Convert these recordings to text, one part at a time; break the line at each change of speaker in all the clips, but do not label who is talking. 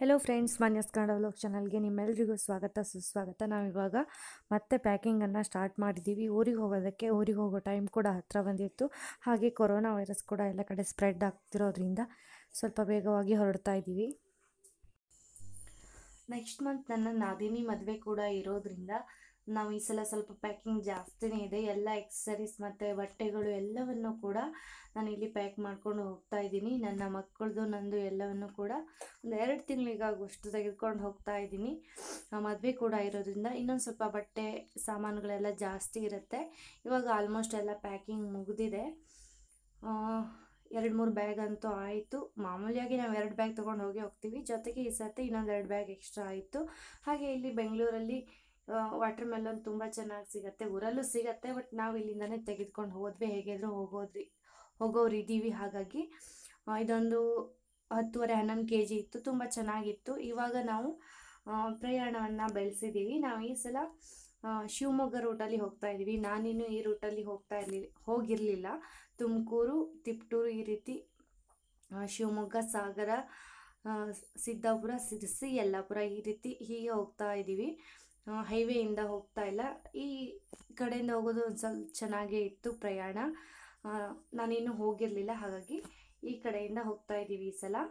hello friends ಮಾನ್ಯಸ್ Kannada vlog ಚಾನಲ್ಗೆ ನಿಮ್ಮೆಲ್ರಿಗೂ ಸ್ವಾಗತ ಸುಸ್ವಾಗತ ನಾವಿವಾಗ ಮತ್ತೆ ಪ್ಯಾಕಿಂಗನ್ನು ಸ್ಟಾರ್ಟ್ ಮಾಡಿದ್ದೀವಿ ಊರಿಗೆ ಹೋಗೋದಕ್ಕೆ ಊರಿಗೆ ಹೋಗೋ ಟೈಮ್ ಕೂಡ ಹತ್ತಿರ ಬಂದಿತ್ತು ಹಾಗೆ ಕೊರೋನಾ ವೈರಸ್ ಕೂಡ ಎಲ್ಲ ಕಡೆ ಸ್ಪ್ರೆಡ್ ಆಗ್ತಿರೋದ್ರಿಂದ ಸ್ವಲ್ಪ ಬೇಗವಾಗಿ ಹೊರಡ್ತಾ ಇದ್ದೀವಿ ನೆಕ್ಸ್ಟ್ ಮಂತ್ ನನ್ನ ನಾದಿನಿ ಮದುವೆ ಕೂಡ ಇರೋದ್ರಿಂದ ನಾವು ಈ ಸಲ ಸ್ವಲ್ಪ ಪ್ಯಾಕಿಂಗ್ ಜಾಸ್ತಿನೇ ಇದೆ ಎಲ್ಲ ಎಕ್ಸಸರೀಸ್ ಮತ್ತು ಬಟ್ಟೆಗಳು ಎಲ್ಲವನ್ನು ಕೂಡ ನಾನು ಇಲ್ಲಿ ಪ್ಯಾಕ್ ಮಾಡ್ಕೊಂಡು ಹೋಗ್ತಾ ಇದ್ದೀನಿ ನನ್ನ ಮಕ್ಕಳದು ನಂದು ಎಲ್ಲವನ್ನು ಕೂಡ ಒಂದು ಎರಡು ತಿಂಗಳಿಗಾಗುವಷ್ಟು ತೆಗೆದುಕೊಂಡು ಹೋಗ್ತಾ ಇದ್ದೀನಿ ಮದುವೆ ಕೂಡ ಇರೋದ್ರಿಂದ ಇನ್ನೊಂದು ಸ್ವಲ್ಪ ಬಟ್ಟೆ ಸಾಮಾನುಗಳೆಲ್ಲ ಜಾಸ್ತಿ ಇರುತ್ತೆ ಇವಾಗ ಆಲ್ಮೋಸ್ಟ್ ಎಲ್ಲ ಪ್ಯಾಕಿಂಗ್ ಮುಗಿದಿದೆ ಎರಡು ಮೂರು ಬ್ಯಾಗ್ ಅಂತೂ ಆಯಿತು ಮಾಮೂಲಿಯಾಗಿ ನಾವು ಎರಡು ಬ್ಯಾಗ್ ತೊಗೊಂಡು ಹೋಗಿ ಹೋಗ್ತೀವಿ ಜೊತೆಗೆ ಈ ಸತಿ ಇನ್ನೊಂದು ಎರಡು ಬ್ಯಾಗ್ ಎಕ್ಸ್ಟ್ರಾ ಆಯಿತು ಹಾಗೆ ಇಲ್ಲಿ ಬೆಂಗಳೂರಲ್ಲಿ ವಾಟರ್ ಮೆಲನ್ ತುಂಬ ಚೆನ್ನಾಗಿ ಸಿಗುತ್ತೆ ಊರಲ್ಲೂ ಸಿಗತ್ತೆ ಬಟ್ ನಾವು ಇಲ್ಲಿಂದನೇ ತೆಗೆದುಕೊಂಡು ಹೋದ್ವಿ ಹೇಗಿದ್ರು ಹೋಗೋದ್ರಿ ಹೋಗೋರು ಇದ್ದೀವಿ ಹಾಗಾಗಿ ಆ, ಇದೊಂದು ಹತ್ತುವರೆ ಹನ್ನೊಂದು ಕೆ ಜಿ ಇತ್ತು ತುಂಬ ಚೆನ್ನಾಗಿತ್ತು ಇವಾಗ ನಾವು ಪ್ರಯಾಣವನ್ನು ಬೆಳೆಸಿದ್ದೀವಿ ನಾವು ಈ ಸಲ ಆ, ಶಿವಮೊಗ್ಗ ರೂಟಲ್ಲಿ ಹೋಗ್ತಾ ಇದ್ದೀವಿ ನಾನಿನ್ನು ಈ ರೂಟಲ್ಲಿ ಹೋಗ್ತಾ ಇರಲಿಲ್ಲ ಹೋಗಿರಲಿಲ್ಲ ತುಮಕೂರು ತಿಪ್ಟೂರು ಈ ರೀತಿ ಆ, ಶಿವಮೊಗ್ಗ ಸಾಗರ ಆ, ಸಿದ್ದಾಪುರ ಸಿರಸಿ ಯಲ್ಲಾಪುರ ಈ ರೀತಿ ಹೀಗೆ ಹೋಗ್ತಾ ಇದ್ದೀವಿ ಹೈವೇಯಿಂದ ಹೋಗ್ತಾ ಇಲ್ಲ ಈ ಕಡೆಯಿಂದ ಹೋಗೋದು ಒಂದು ಸ್ವಲ್ಪ ಚೆನ್ನಾಗೇ ಇತ್ತು ಪ್ರಯಾಣ ಆ, ನಾನಿನ್ನೂ ಹೋಗಿರಲಿಲ್ಲ ಹಾಗಾಗಿ ಈ ಕಡೆಯಿಂದ ಹೋಗ್ತಾ ಇದ್ದೀವಿ ಈ ಸಲ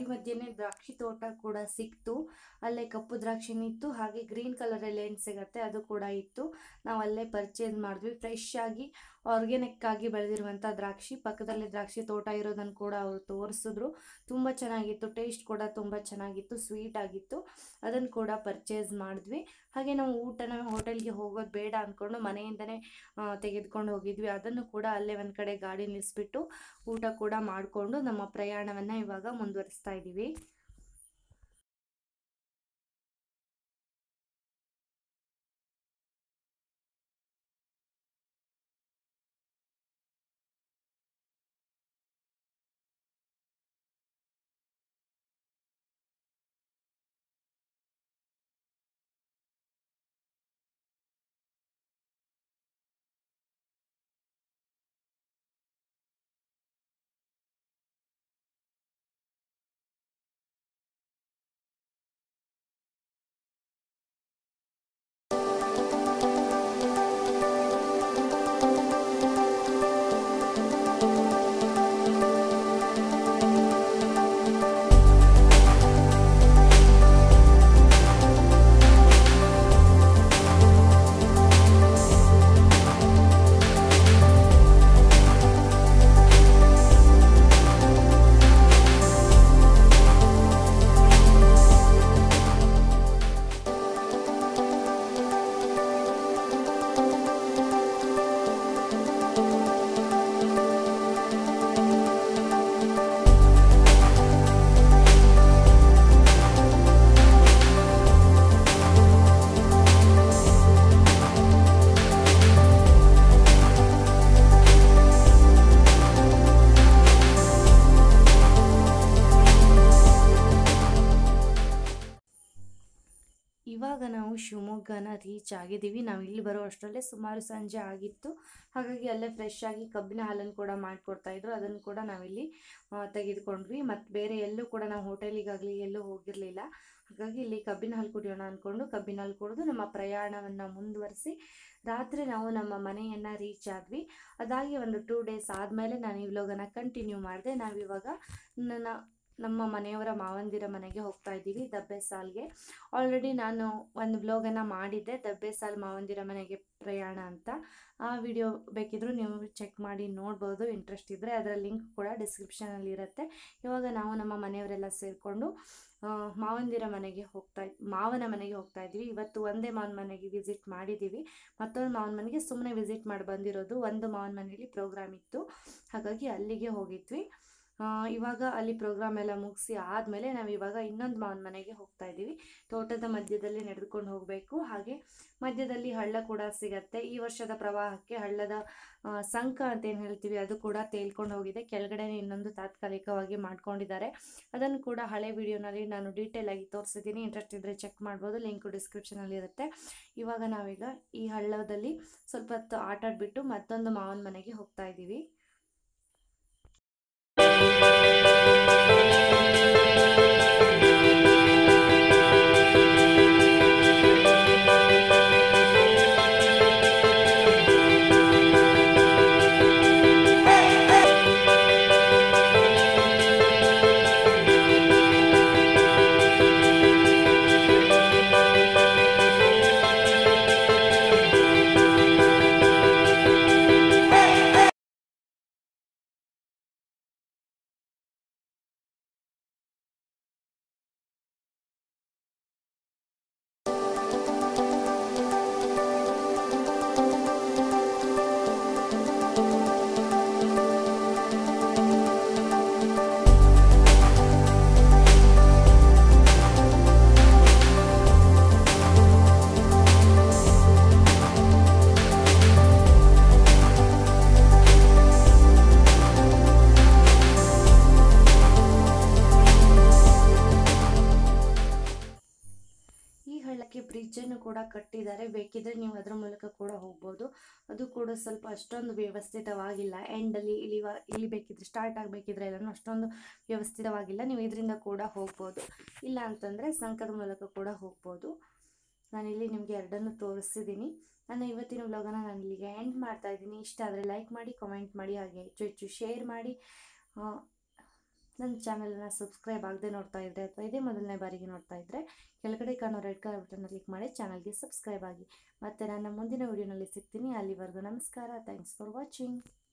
ದಾರಿ ಮಧ್ಯೆನೇ ದ್ರಾಕ್ಷಿ ತೋಟ ಕೂಡ ಸಿಕ್ತು ಅಲ್ಲೇ ಕಪ್ಪು ದ್ರಾಕ್ಷಿನೂ ಇತ್ತು ಹಾಗೆ ಗ್ರೀನ್ ಕಲರಲ್ಲಿ ಏನು ಸಿಗತ್ತೆ ಅದು ಕೂಡ ಇತ್ತು ನಾವು ಅಲ್ಲೇ ಪರ್ಚೇಸ್ ಮಾಡಿದ್ವಿ ಫ್ರೆಶ್ ಆಗಿ ಆರ್ಗ್ಯಾನಿಕ್ ಆಗಿ ಬೆಳೆದಿರುವಂಥ ದ್ರಾಕ್ಷಿ ಪಕ್ಕದಲ್ಲಿ ದ್ರಾಕ್ಷಿ ತೋಟ ಇರೋದನ್ನು ಕೂಡ ಅವರು ತೋರಿಸಿದ್ರು ತುಂಬ ಚೆನ್ನಾಗಿತ್ತು ಟೇಸ್ಟ್ ಕೂಡ ತುಂಬ ಚೆನ್ನಾಗಿತ್ತು ಸ್ವೀಟ್ ಆಗಿತ್ತು ಅದನ್ನು ಕೂಡ ಪರ್ಚೇಸ್ ಮಾಡಿದ್ವಿ ಹಾಗೆ ನಾವು ಊಟನ ಹೋಟೆಲ್ಗೆ ಹೋಗೋದು ಬೇಡ ಅಂದ್ಕೊಂಡು ಮನೆಯಿಂದನೇ ತೆಗೆದುಕೊಂಡು ಹೋಗಿದ್ವಿ ಅದನ್ನು ಕೂಡ ಅಲ್ಲೇ ಒಂದು ಕಡೆ ಗಾಡಿ ನಿಲ್ಲಿಸ್ಬಿಟ್ಟು ಊಟ ಕೂಡ ಮಾಡಿಕೊಂಡು ನಮ್ಮ ಪ್ರಯಾಣವನ್ನು ಇವಾಗ ಮುಂದುವರಿಸ್ತಾ ಇದ್ದೀವಿ ಇವಾಗ ನಾವು ಶಿವಮೊಗ್ಗನ ರೀಚ್ ಆಗಿದ್ದೀವಿ ನಾವು ಇಲ್ಲಿ ಬರೋ ಅಷ್ಟರಲ್ಲೇ ಸುಮಾರು ಸಂಜೆ ಆಗಿತ್ತು ಹಾಗಾಗಿ ಅಲ್ಲೇ ಫ್ರೆಶ್ ಆಗಿ ಕಬ್ಬಿನ ಹಾಲನ್ನು ಕೂಡ ಮಾಡಿಕೊಡ್ತಾ ಇದ್ರು ಅದನ್ನು ಕೂಡ ನಾವಿಲ್ಲಿ ಆ, ತೆಗೆದುಕೊಂಡ್ವಿ ಮತ್ತು ಬೇರೆ ಎಲ್ಲೂ ಕೂಡ ನಾವು ಹೋಟೆಲಿಗಾಗಲಿ ಎಲ್ಲೂ ಹೋಗಿರಲಿಲ್ಲ ಹಾಗಾಗಿ ಇಲ್ಲಿ ಕಬ್ಬಿನ ಹಾಲು ಕುಡಿಯೋಣ ಅಂದ್ಕೊಂಡು ಕಬ್ಬಿನ ಹಾಲು ಕುಡಿದು ನಮ್ಮ ಪ್ರಯಾಣವನ್ನು ಮುಂದುವರಿಸಿ ರಾತ್ರಿ ನಾವು ನಮ್ಮ ಮನೆಯನ್ನು ರೀಚ್ ಆದ್ವಿ ಅದಾಗಿ ಒಂದು ಟೂ ಡೇಸ್ ಆದಮೇಲೆ ನಾನು ಈ ವ್ಲೋಗನ್ನು ಕಂಟಿನ್ಯೂ ಮಾಡಿದೆ ನಾವಿವಾಗ ನನ್ನ ನಮ್ಮ ಮನೆಯವರ ಮಾವಂದಿರ ಮನೆಗೆ ಹೋಗ್ತಾ ಇದ್ದೀವಿ ದಬ್ಬೆ ಸಾಲ್ಗೆ ಆಲ್ರೆಡಿ ನಾನು ಒಂದು ವ್ಲೋಗನ್ನು ಮಾಡಿದ್ದೆ ದಬ್ಬೆ ಸಾಲ್ ಮಾವಂದಿರ ಮನೆಗೆ ಪ್ರಯಾಣ ಅಂತ ಆ ವಿಡಿಯೋ ಬೇಕಿದ್ರೂ ನೀವು ಚೆಕ್ ಮಾಡಿ ನೋಡ್ಬೋದು ಇಂಟ್ರೆಸ್ಟ್ ಇದ್ದರೆ ಅದರ ಲಿಂಕ್ ಕೂಡ ಡಿಸ್ಕ್ರಿಪ್ಷನಲ್ಲಿ ಇರುತ್ತೆ ಇವಾಗ ನಾವು ನಮ್ಮ ಮನೆಯವರೆಲ್ಲ ಸೇರಿಕೊಂಡು ಮಾವಂದಿರ ಮನೆಗೆ ಹೋಗ್ತಾ ಇದ್ ಮಾವನ ಮನೆಗೆ ಹೋಗ್ತಾ ಇದ್ವಿ ಇವತ್ತು ಒಂದೇ ಮಾವನ ಮನೆಗೆ ವಿಸಿಟ್ ಮಾಡಿದ್ದೀವಿ ಮತ್ತೊಂದು ಮಾವನ ಮನೆಗೆ ಸುಮ್ಮನೆ ವಿಸಿಟ್ ಮಾಡಿ ಬಂದಿರೋದು ಒಂದು ಮಾವನ ಮನೆಯಲ್ಲಿ ಪ್ರೋಗ್ರಾಮ್ ಇತ್ತು ಹಾಗಾಗಿ ಅಲ್ಲಿಗೆ ಹೋಗಿದ್ವಿ ಆ, ಇವಾಗ ಅಲ್ಲಿ ಪ್ರೋಗ್ರಾಮ್ ಎಲ್ಲ ಮುಗಿಸಿ ಆದಮೇಲೆ ನಾವು ಇವಾಗ ಇನ್ನೊಂದು ಮಾವನ ಮನೆಗೆ ಹೋಗ್ತಾ ಇದ್ದೀವಿ ತೋಟದ ಮಧ್ಯದಲ್ಲಿ ನಡೆದುಕೊಂಡು ಹೋಗಬೇಕು ಹಾಗೆ ಮಧ್ಯದಲ್ಲಿ ಹಳ್ಳ ಕೂಡ ಸಿಗತ್ತೆ ಈ ವರ್ಷದ ಪ್ರವಾಹಕ್ಕೆ ಹಳ್ಳದ ಆ, ಸಂಕ ಅಂತ ಏನು ಹೇಳ್ತೀವಿ ಅದು ಕೂಡ ತೇಲ್ಕೊಂಡು ಹೋಗಿದೆ ಕೆಳಗಡೆ ಇನ್ನೊಂದು ತಾತ್ಕಾಲಿಕವಾಗಿ ಮಾಡ್ಕೊಂಡಿದ್ದಾರೆ ಅದನ್ನು ಕೂಡ ಹಳೆ ವಿಡಿಯೋನಲ್ಲಿ ನಾನು ಡೀಟೇಲ್ ಆಗಿ ತೋರಿಸಿದ್ದೀನಿ ಇಂಟ್ರೆಸ್ಟ್ ಇದ್ದರೆ ಚೆಕ್ ಮಾಡ್ಬೋದು ಲಿಂಕು ಡಿಸ್ಕ್ರಿಪ್ಷನಲ್ಲಿ ಇರುತ್ತೆ ಇವಾಗ ನಾವೀಗ ಈ ಹಳ್ಳದಲ್ಲಿ ಸ್ವಲ್ಪ ಹೊತ್ತು ಆಟ ಆಡ್ಬಿಟ್ಟು ಮತ್ತೊಂದು ಮಾವನ ಮನೆಗೆ ಹೋಗ್ತಾ ಇದ್ದೀವಿ ಈ ಹಳ್ಳಕ್ಕೆ ಬ್ರಿಡ್ಜನ್ನು ಕೂಡ ಕಟ್ಟಿದ್ದಾರೆ ಬೇಕಿದ್ರೆ ನೀವು ಅದರ ಮೂಲಕ ಕೂಡ ಹೋಗ್ಬೋದು ಅದು ಕೂಡ ಸ್ವಲ್ಪ ಅಷ್ಟೊಂದು ವ್ಯವಸ್ಥಿತವಾಗಿಲ್ಲ ಎಂಡಲ್ಲಿ ಇಳಿವ ಇಳಿಬೇಕಿದ್ರೆ ಸ್ಟಾರ್ಟ್ ಆಗಬೇಕಿದ್ರೆ ಎಲ್ಲನೂ ಅಷ್ಟೊಂದು ವ್ಯವಸ್ಥಿತವಾಗಿಲ್ಲ ನೀವು ಇದರಿಂದ ಕೂಡ ಹೋಗ್ಬೋದು ಇಲ್ಲ ಅಂತಂದರೆ ಸಂಕದ ಮೂಲಕ ಕೂಡ ಹೋಗ್ಬೋದು ನಾನಿಲ್ಲಿ ನಿಮಗೆ ಎರಡನ್ನು ತೋರಿಸಿದ್ದೀನಿ ನನ್ನ ಇವತ್ತಿನ ವ್ಲಾಗನ್ನು ನಾನು ಇಲ್ಲಿಗೆ ಎಂಡ್ ಮಾಡ್ತಾ ಇದ್ದೀನಿ ಇಷ್ಟ ಆದರೆ ಲೈಕ್ ಮಾಡಿ ಕಮೆಂಟ್ ಮಾಡಿ ಹಾಗೆ ಹೆಚ್ಚು ಹೆಚ್ಚು ಶೇರ್ ಮಾಡಿ ನನ್ನ ಚಾನಲನ್ನು ಸಬ್ಸ್ಕ್ರೈಬ್ ಆಗದೆ ನೋಡ್ತಾ ಇದ್ದರೆ ಅಥವಾ ಇದೇ ಮೊದಲನೇ ಬಾರಿಗೆ ನೋಡ್ತಾ ಇದ್ದರೆ ಕೆಳಗಡೆ ಕಾಣೋ ರೆಡ್ ಕಲರ್ ಬಟನ್ನ ಕ್ಲಿಕ್ ಮಾಡಿ ಚಾನಲ್ಗೆ ಸಬ್ಸ್ಕ್ರೈಬ್ ಆಗಿ ಮತ್ತು ನನ್ನ ಮುಂದಿನ ವೀಡಿಯೋನಲ್ಲಿ ಸಿಗ್ತೀನಿ ಅಲ್ಲಿವರೆಗೂ ನಮಸ್ಕಾರ ಥ್ಯಾಂಕ್ಸ್ ಫಾರ್ ವಾಚಿಂಗ್